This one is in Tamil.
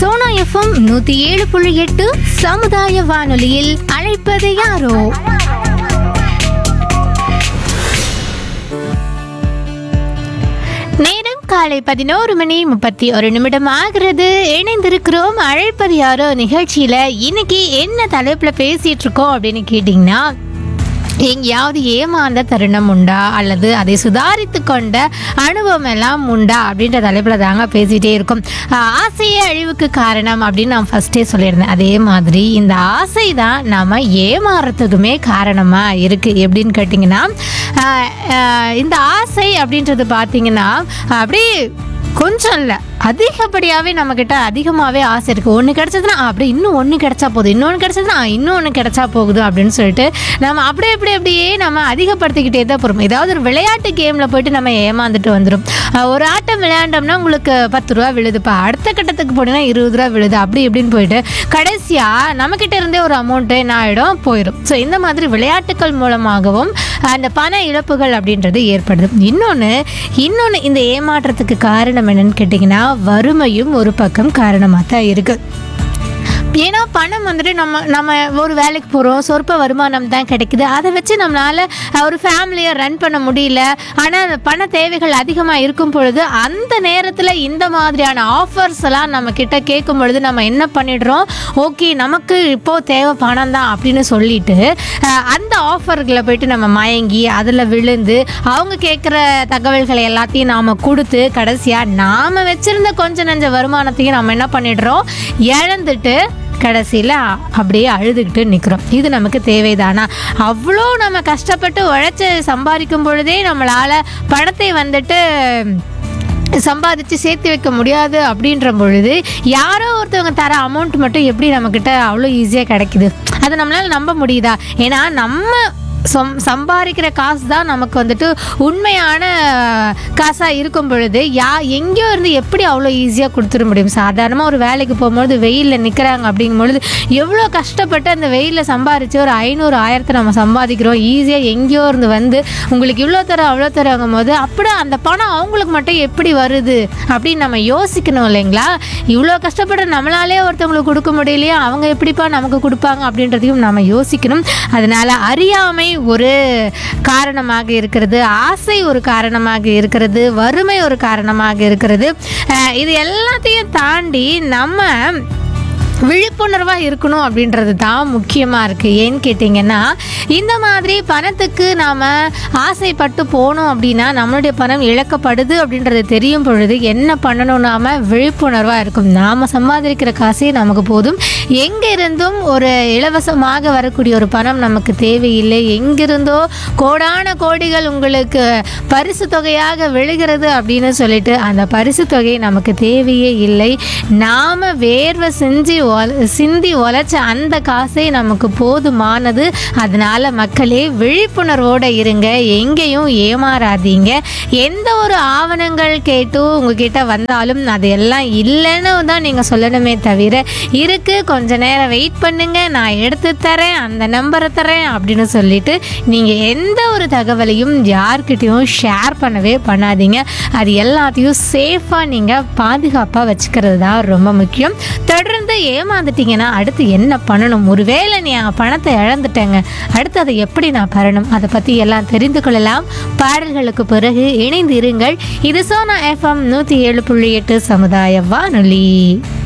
சோனா எஃப்எம் நூத்தி ஏழு புள்ளி எட்டு சமுதாய வானொலியில் அழைப்பது யாரோ நேரம் காலை பதினோரு மணி முப்பத்தி ஒரு நிமிடம் ஆகிறது இணைந்திருக்கிறோம் அழைப்பது யாரோ நிகழ்ச்சியில இன்னைக்கு என்ன தலைப்புல பேசிட்டு இருக்கோம் அப்படின்னு கேட்டிங்கன்னா எங்கேயாவது ஏமாந்த தருணம் உண்டா அல்லது அதை சுதாரித்து கொண்ட அனுபவம் எல்லாம் உண்டா அப்படின்ற தலைப்பில் தாங்க பேசிகிட்டே இருக்கும் ஆஹ் ஆசையே அழிவுக்கு காரணம் அப்படின்னு நான் ஃபஸ்ட்டே சொல்லியிருந்தேன் அதே மாதிரி இந்த ஆசை தான் நாம் ஏமாறுறதுக்குமே காரணமாக இருக்குது எப்படின்னு கேட்டிங்கன்னா ஆஹ் ஆஹ் இந்த ஆசை அப்படின்றது பார்த்தீங்கன்னா அப்படியே கொஞ்சம் இல்லை அதிகப்படியாகவே நம்மக்கிட்ட அதிகமாகவே ஆசை இருக்குது ஒன்று கிடச்சதுன்னா அப்படியே இன்னும் ஒன்று கிடச்சா போதும் இன்னொன்று கிடச்சதுன்னா இன்னும் ஒன்று கிடச்சா போகுது அப்படின்னு சொல்லிட்டு நம்ம அப்படியே அப்படியே அப்படியே நம்ம அதிகப்படுத்திக்கிட்டே தான் போகிறோம் ஏதாவது ஒரு விளையாட்டு கேமில் போயிட்டு நம்ம ஏமாந்துட்டு வந்துடும் அஹ் ஒரு ஆட்டம் விளையாண்டோம்னா உங்களுக்கு பத்து ரூபா விழுதுப்பா அடுத்த கட்டத்துக்கு போனீங்கன்னா இருபது ரூபா விழுது அப்படி இப்படின்னு போயிட்டு கடைசியாக நம்மக்கிட்ட இருந்தே ஒரு அமௌண்ட்டு என்ன ஆகிடும் போயிடும் ஸோ இந்த மாதிரி விளையாட்டுக்கள் மூலமாகவும் அந்த பண இழப்புகள் அப்படின்றது ஏற்படுது இன்னொன்று இன்னொன்று இந்த ஏமாற்றத்துக்கு காரணம் என்னன்னு கேட்டிங்கன்னா வறுமையும் ஒரு பக்கம் காரணமாக தான் இருக்குது ஏன்னா பணம் வந்துட்டு நம்ம நம்ம ஒரு வேலைக்கு போகிறோம் சொற்ப வருமானம் தான் கிடைக்குது அதை வச்சு நம்மளால் ஒரு ஃபேமிலியை ரன் பண்ண முடியல ஆனால் அந்த பண தேவைகள் அதிகமாக இருக்கும் பொழுது அந்த நேரத்தில் இந்த மாதிரியான ஆஃபர்ஸ் எல்லாம் நம்ம கிட்ட கேட்கும் பொழுது நம்ம என்ன பண்ணிடுறோம் ஓகே நமக்கு இப்போது தேவை பணம் தான் அப்படின்னு சொல்லிட்டு அஹ், அந்த ஆஃபர்களை போயிட்டு நம்ம மயங்கி அதில் விழுந்து அவங்க கேட்குற தகவல்களை எல்லாத்தையும் நாம் கொடுத்து கடைசியாக நாம் வச்சுருந்த கொஞ்ச நஞ்ச வருமானத்தையும் நம்ம என்ன பண்ணிடுறோம் இழந்துட்டு கடைசியில் அப்படியே அழுதுகிட்டு நிற்கிறோம் இது நமக்கு தேவைதானா அவ்வளோ நம்ம கஷ்டப்பட்டு உழைச்சி சம்பாதிக்கும் பொழுதே நம்மளால் பணத்தை வந்துட்டு சம்பாதிச்சு சேர்த்து வைக்க முடியாது அப்படின்ற பொழுது யாரோ ஒருத்தவங்க தர அமௌண்ட் மட்டும் எப்படி நம்மக்கிட்ட அவ்வளோ ஈஸியாக கிடைக்குது அதை நம்மளால் நம்ப முடியுதா ஏன்னா நம்ம சொம் சம்பாதிக்கிற காசு தான் நமக்கு வந்துட்டு உண்மையான காசாக இருக்கும் பொழுது யா எங்கேயோ இருந்து எப்படி அவ்வளோ ஈஸியாக கொடுத்துட முடியும் சாதாரணமாக ஒரு வேலைக்கு போகும்பொழுது வெயிலில் நிற்கிறாங்க அப்படிங்கும் பொழுது எவ்வளோ கஷ்டப்பட்டு அந்த வெயிலில் சம்பாரித்து ஒரு ஐநூறு ஆயிரத்தை நம்ம சம்பாதிக்கிறோம் ஈஸியாக எங்கேயோ இருந்து வந்து உங்களுக்கு இவ்வளோ தர அவ்வளோ தரங்கும் போது அப்படியே அந்த பணம் அவங்களுக்கு மட்டும் எப்படி வருது அப்படின்னு நம்ம யோசிக்கணும் இல்லைங்களா இவ்வளோ கஷ்டப்பட்டு நம்மளாலே ஒருத்தவங்களுக்கு கொடுக்க முடியலையா அவங்க எப்படிப்பா நமக்கு கொடுப்பாங்க அப்படின்றதையும் நம்ம யோசிக்கணும் அதனால் அறியாமை ஒரு காரணமாக இருக்கிறது ஆசை ஒரு காரணமாக இருக்கிறது வறுமை ஒரு காரணமாக இருக்கிறது அஹ் இது எல்லாத்தையும் தாண்டி நம்ம விழிப்புணர்வாக இருக்கணும் அப்படின்றது தான் முக்கியமாக இருக்குது ஏன்னு கேட்டிங்கன்னா இந்த மாதிரி பணத்துக்கு நாம் ஆசைப்பட்டு போனோம் அப்படின்னா நம்மளுடைய பணம் இழக்கப்படுது அப்படின்றது தெரியும் பொழுது என்ன பண்ணணும் நாம் விழிப்புணர்வாக இருக்கும் நாம் சம்பாதிக்கிற காசே நமக்கு போதும் எங்கிருந்தும் ஒரு இலவசமாக வரக்கூடிய ஒரு பணம் நமக்கு தேவையில்லை எங்கிருந்தோ கோடான கோடிகள் உங்களுக்கு பரிசு தொகையாக விழுகிறது அப்படின்னு சொல்லிட்டு அந்த பரிசு தொகை நமக்கு தேவையே இல்லை நாம் வேர்வை செஞ்சு ஒல சிந்தி உழைச்ச அந்த காசே நமக்கு போதுமானது அதனால் மக்களே விழிப்புணர்வோடு இருங்க எங்கேயும் ஏமாறாதீங்க எந்த ஒரு ஆவணங்கள் கேட்டும் உங்ககிட்ட வந்தாலும் அது எல்லாம் இல்லைன்னு தான் நீங்கள் சொல்லணுமே தவிர இருக்கு கொஞ்ச நேரம் வெயிட் பண்ணுங்க நான் எடுத்து தரேன் அந்த நம்பரை தரேன் அப்படின்னு சொல்லிட்டு நீங்கள் எந்த ஒரு தகவலையும் யார்கிட்டயும் ஷேர் பண்ணவே பண்ணாதீங்க அது எல்லாத்தையும் சேஃபாக நீங்கள் பாதுகாப்பாக வச்சுக்கிறது தான் ரொம்ப முக்கியம் தொடர்ந்து ஏமாந்துட்டீங்கன்னா அடுத்து என்ன பண்ணணும் ஒருவேளை நீ பணத்தை இழந்துட்டேங்க அடுத்து அதை எப்படி நான் பெறணும் அதை பற்றி எல்லாம் தெரிந்து கொள்ளலாம் பாடல்களுக்கு பிறகு இணைந்து இருங்கள் இது சோனா எஃப்எம் நூற்றி ஏழு புள்ளி எட்டு சமுதாய வானொலி